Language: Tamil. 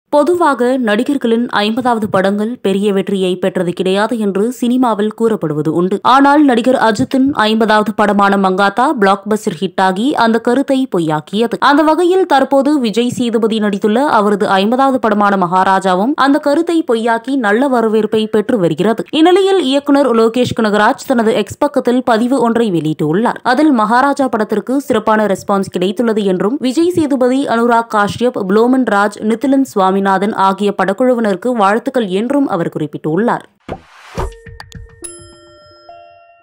பொதுவாக நடிகர்களின் ஐம்பதாவது படங்கள் பெரிய வெற்றியை பெற்றது கிடையாது என்று சினிமாவில் கூறப்படுவது உண்டு ஆனால் நடிகர் அஜித்தின் ஐம்பதாவது படமான மங்காத்தா பிளாக் பஸ்டர் ஹிட் ஆகி அந்த கருத்தை பொய்யாக்கியது அந்த வகையில் தற்போது விஜய் சேதுபதி நடித்துள்ள அவரது ஐம்பதாவது படமான மகாராஜாவும் அந்த கருத்தை பொய்யாக்கி நல்ல வரவேற்பை பெற்று வருகிறது இந்நிலையில் இயக்குனர் லோகேஷ் கனகராஜ் தனது எக்ஸ் பக்கத்தில் பதிவு ஒன்றை வெளியிட்டுள்ளார் அதில் மகாராஜா படத்திற்கு சிறப்பான ரெஸ்பான்ஸ் கிடைத்துள்ளது என்றும் விஜய் சேதுபதி அனுராக் காஷ்யப் புளோமன் ராஜ் நித்திலன் சுவாமிநாதன் ஆகிய படக்குழுவினருக்கு வாழ்த்துக்கள் என்றும் அவர் குறிப்பிட்டுள்ளார்